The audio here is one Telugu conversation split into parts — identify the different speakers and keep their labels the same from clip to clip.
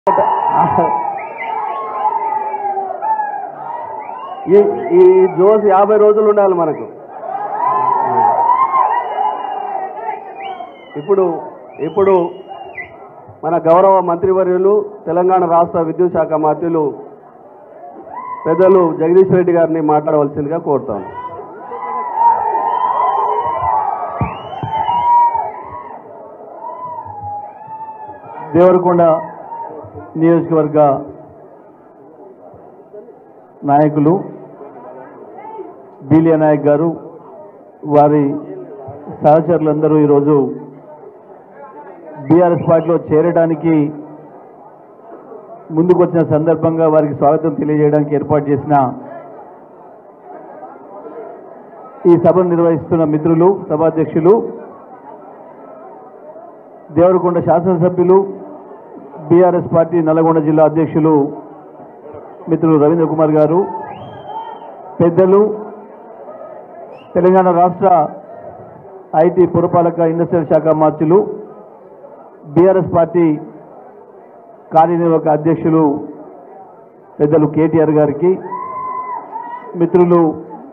Speaker 1: ఈ ఈ జోస్ యాభై రోజులు ఉండాలి మనకు ఇప్పుడు ఇప్పుడు మన గౌరవ మంత్రివర్యులు తెలంగాణ రాష్ట్ర విద్యుత్ శాఖ మంత్రులు పెద్దలు జగదీష్ రెడ్డి గారిని మాట్లాడవలసిందిగా కోరుతాను
Speaker 2: దేవరకొండ నియోజకవర్గ నాయకులు బీలియా నాయక్ గారు వారి సహచరులందరూ ఈరోజు బీఆర్ఎస్ పార్టీలో చేరడానికి ముందుకు వచ్చిన సందర్భంగా వారికి స్వాగతం తెలియజేయడానికి ఏర్పాటు చేసిన ఈ సభను నిర్వహిస్తున్న మిత్రులు సభాధ్యక్షులు దేవరకొండ శాసనసభ్యులు బీఆర్ఎస్ పార్టీ నల్గొండ జిల్లా అధ్యక్షులు మిత్రులు రవీంద్ర కుమార్ గారు పెద్దలు తెలంగాణ రాష్ట్ర ఐటీ పురపాలక ఇండస్ట్రియల్ శాఖ మార్చులు బీఆర్ఎస్ పార్టీ కార్యనిర్వాహక అధ్యక్షులు పెద్దలు కేటీఆర్ గారికి మిత్రులు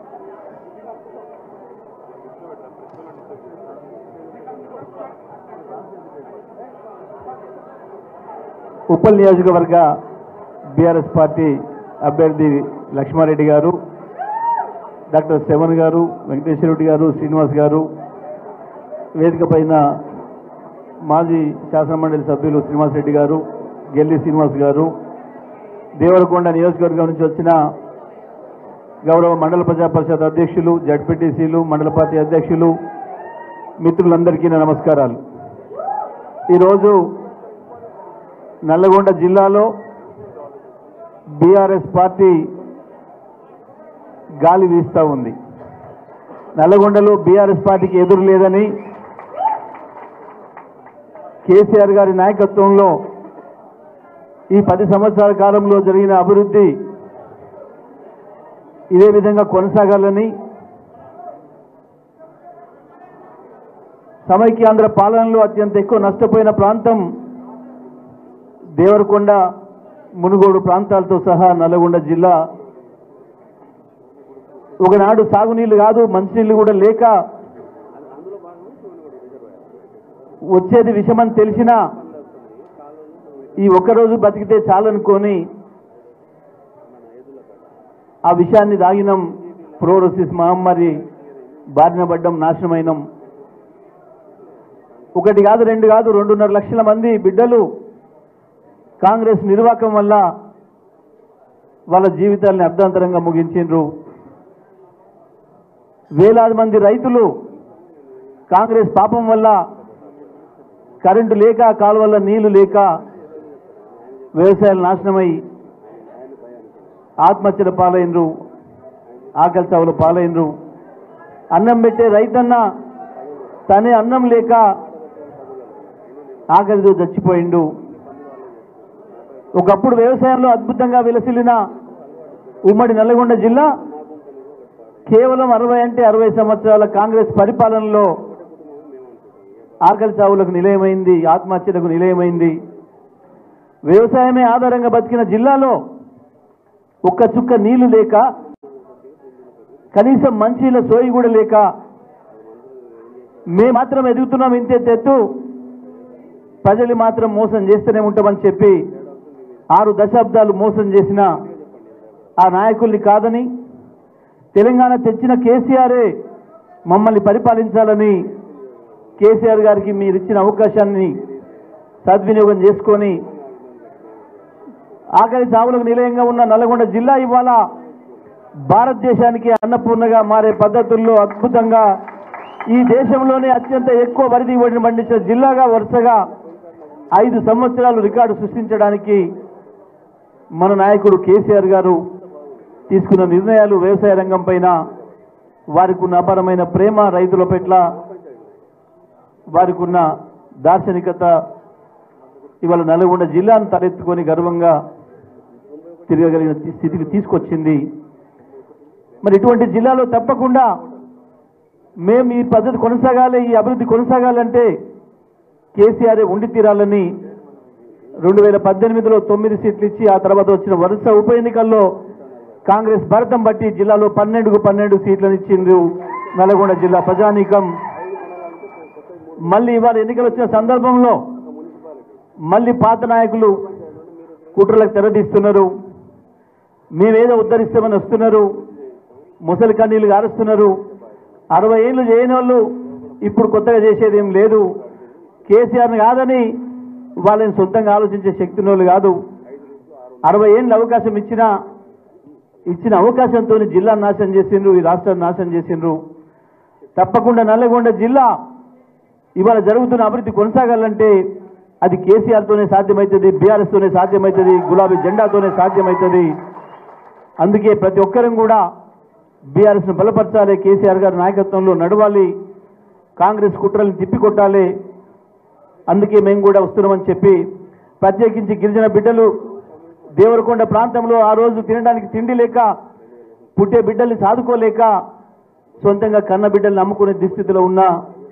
Speaker 2: ఉప్పల్ నియోజకవర్గ బీఆర్ఎస్ పార్టీ అభ్యర్థి లక్ష్మారెడ్డి గారు డాక్టర్ శవన్ గారు వెంకటేశ్వర రెడ్డి గారు శ్రీనివాస్ గారు వేదిక పైన మాజీ శాసనమండలి సభ్యులు శ్రీనివాస్ రెడ్డి గారు గెల్లి శ్రీనివాస్ గారు దేవరకొండ నియోజకవర్గం నుంచి వచ్చిన గౌరవ మండల ప్రజా పరిషత్ అధ్యక్షులు జడ్పీటీసీలు మండల పార్టీ అధ్యక్షులు మిత్రులందరికీ నా నమస్కారాలు ఈరోజు నల్లగొండ జిల్లాలో బీఆర్ఎస్ పార్టీ గాలి వీస్తూ ఉంది నల్లగొండలో బీఆర్ఎస్ పార్టీకి ఎదురు లేదని కేసీఆర్ గారి నాయకత్వంలో ఈ పది సంవత్సరాల కాలంలో జరిగిన అభివృద్ధి ఇదే విధంగా కొనసాగాలని సమైక్యాంధ్ర పాలనలో అత్యంత ఎక్కువ నష్టపోయిన ప్రాంతం దేవరకొండ మునుగోడు ప్రాంతాలతో సహా నల్లగొండ జిల్లా ఒకనాడు సాగునీళ్ళు కాదు మంచినీళ్ళు కూడా లేక వచ్చేది విషమని తెలిసినా ఈ ఒక్కరోజు బతికితే చాలనుకొని ఆ విషయాన్ని దాగినం ఫ్లోరోసిస్ మహమ్మారి బారిన పడ్డం నాశనమైనం ఒకటి కాదు రెండు కాదు రెండున్నర లక్షల మంది బిడ్డలు కాంగ్రెస్ నిర్వాకం వల్ల వాళ్ళ జీవితాల్ని అర్ధాంతరంగా ముగించిండ్రు వేలాది మంది రైతులు కాంగ్రెస్ పాపం వల్ల కరెంటు లేక కాలువల్ల నీళ్లు లేక వ్యవసాయాలు నాశనమై ఆత్మహత్యల పాలైనరు ఆకలి చావుల పాలైనరు అన్నం పెట్టే రైతన్న తనే అన్నం లేక ఆకలితో చచ్చిపోయిండు ఒకప్పుడు వ్యవసాయంలో అద్భుతంగా విలసిల్లిన ఉమ్మడి నల్లగొండ జిల్లా కేవలం అరవై అంటే అరవై సంవత్సరాల కాంగ్రెస్ పరిపాలనలో ఆకలి చావులకు నిలయమైంది ఆత్మహత్యలకు నిలయమైంది వ్యవసాయమే ఆధారంగా బతికిన జిల్లాలో ఒక్క చుక్క నీళ్లు లేక కనీసం మంచిల సోయి కూడా లేక మేము మాత్రం ఎదుగుతున్నాం ఇంతే తెత్తు ప్రజలు మాత్రం మోసం చేస్తూనే ఉంటామని చెప్పి ఆరు దశాబ్దాలు మోసం చేసిన ఆ నాయకుల్ని కాదని తెలంగాణ తెచ్చిన కేసీఆరే మమ్మల్ని పరిపాలించాలని కేసీఆర్ గారికి మీరు ఇచ్చిన అవకాశాన్ని సద్వినియోగం చేసుకొని ఆకలి చావులకు నిలయంగా ఉన్న నల్గొండ జిల్లా ఇవాళ భారతదేశానికి అన్నపూర్ణగా మారే పద్ధతుల్లో అద్భుతంగా ఈ దేశంలోనే అత్యంత ఎక్కువ వరి దిగుబడిని పండించిన జిల్లాగా వరుసగా ఐదు సంవత్సరాలు రికార్డు సృష్టించడానికి మన నాయకుడు కేసీఆర్ గారు తీసుకున్న నిర్ణయాలు వ్యవసాయ రంగం పైన వారికి ఉన్న అపారమైన ప్రేమ రైతుల పట్ల వారికి ఉన్న దార్శనికత ఇవాళ నల్గొండ జిల్లాను తలెత్తుకొని గర్వంగా తిరగగలిగిన తి- స్థితికి తీసుకొచ్చింది మరి ఇటువంటి జిల్లాలో తప్పకుండా మేము ఈ పద్ధతి కొనసాగాలి ఈ అభివృద్ధి కొనసాగాలంటే కేసీఆర్ ఉండి తీరాలని రెండు వేల పద్దెనిమిదిలో తొమ్మిది సీట్లు ఇచ్చి ఆ తర్వాత వచ్చిన వరుస ఉప ఎన్నికల్లో కాంగ్రెస్ భరతం బట్టి జిల్లాలో పన్నెండుకు పన్నెండు సీట్లను ఇచ్చిండ్రు నల్గొండ జిల్లా ప్రజానీకం మళ్ళీ ఇవాళ ఎన్నికలు వచ్చిన సందర్భంలో మళ్ళీ పాత నాయకులు కుట్రలకు తెరదీస్తున్నారు మేమేదో ఉద్ధరిస్తామని వస్తున్నారు ముసలి కన్నీళ్ళు గారుస్తున్నారు అరవై ఏళ్ళు చేయని వాళ్ళు ఇప్పుడు కొత్తగా చేసేది ఏం లేదు కేసీఆర్ని కాదని వాళ్ళని సొంతంగా ఆలోచించే శక్తి వాళ్ళు కాదు అరవై ఏళ్ళు అవకాశం ఇచ్చినా ఇచ్చిన అవకాశంతో జిల్లాను నాశనం చేసిండ్రు ఈ రాష్ట్రాన్ని నాశనం చేసిండ్రు తప్పకుండా నల్లగొండ జిల్లా ఇవాళ జరుగుతున్న అభివృద్ధి కొనసాగాలంటే అది కేసీఆర్తోనే సాధ్యమవుతుంది బీఆర్ఎస్తోనే సాధ్యమవుతుంది గులాబీ జెండాతోనే సాధ్యమవుతుంది అందుకే ప్రతి ఒక్కరం కూడా బీఆర్ఎస్ను బలపరచాలి కేసీఆర్ గారి నాయకత్వంలో నడవాలి కాంగ్రెస్ కుట్రల్ని తిప్పికొట్టాలి అందుకే మేము కూడా వస్తున్నామని చెప్పి ప్రత్యేకించి గిరిజన బిడ్డలు దేవరకొండ ప్రాంతంలో ఆ రోజు తినడానికి తిండి లేక పుట్టే బిడ్డల్ని సాదుకోలేక సొంతంగా కన్న బిడ్డల్ని నమ్ముకునే దుస్థితిలో ఉన్న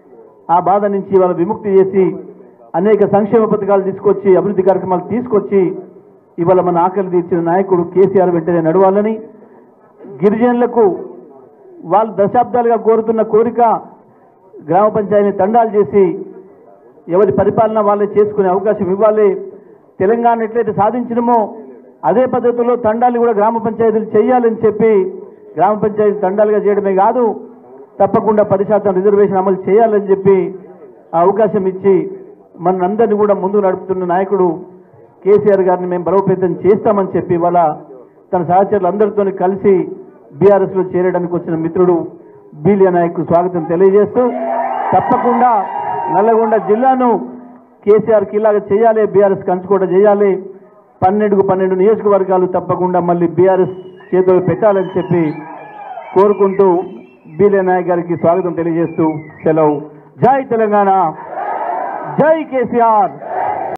Speaker 2: ఆ బాధ నుంచి వాళ్ళ విముక్తి చేసి అనేక సంక్షేమ పథకాలు తీసుకొచ్చి అభివృద్ధి కార్యక్రమాలు తీసుకొచ్చి ఇవాళ మన ఆకలి తీర్చిన నాయకుడు కేసీఆర్ వెంటనే నడవాలని గిరిజనులకు వాళ్ళు దశాబ్దాలుగా కోరుతున్న కోరిక గ్రామ పంచాయతీ తండాలు చేసి ఎవరి పరిపాలన వాళ్ళే చేసుకునే అవకాశం ఇవ్వాలి తెలంగాణ ఎట్లయితే సాధించినమో అదే పద్ధతిలో తండాలు కూడా గ్రామ పంచాయతీలు చేయాలని చెప్పి గ్రామ పంచాయతీ తండాలుగా చేయడమే కాదు తప్పకుండా పది శాతం రిజర్వేషన్ అమలు చేయాలని చెప్పి ఆ అవకాశం ఇచ్చి మనందరినీ కూడా ముందు నడుపుతున్న నాయకుడు కేసీఆర్ గారిని మేము బలోపేతం చేస్తామని చెప్పి ఇవాళ తన సహచరులు అందరితో కలిసి బీఆర్ఎస్లో చేరడానికి వచ్చిన మిత్రుడు బీలియా నాయక్ స్వాగతం తెలియజేస్తూ తప్పకుండా నల్లగొండ జిల్లాను కేసీఆర్కి ఇలాగ చేయాలి బీఆర్ఎస్ కంచుకోట చేయాలి పన్నెండుకు పన్నెండు నియోజకవర్గాలు తప్పకుండా మళ్ళీ బీఆర్ఎస్ చేతులు పెట్టాలని చెప్పి కోరుకుంటూ బీలే నాయక్ గారికి స్వాగతం తెలియజేస్తూ సెలవు జై తెలంగాణ జై కేసీఆర్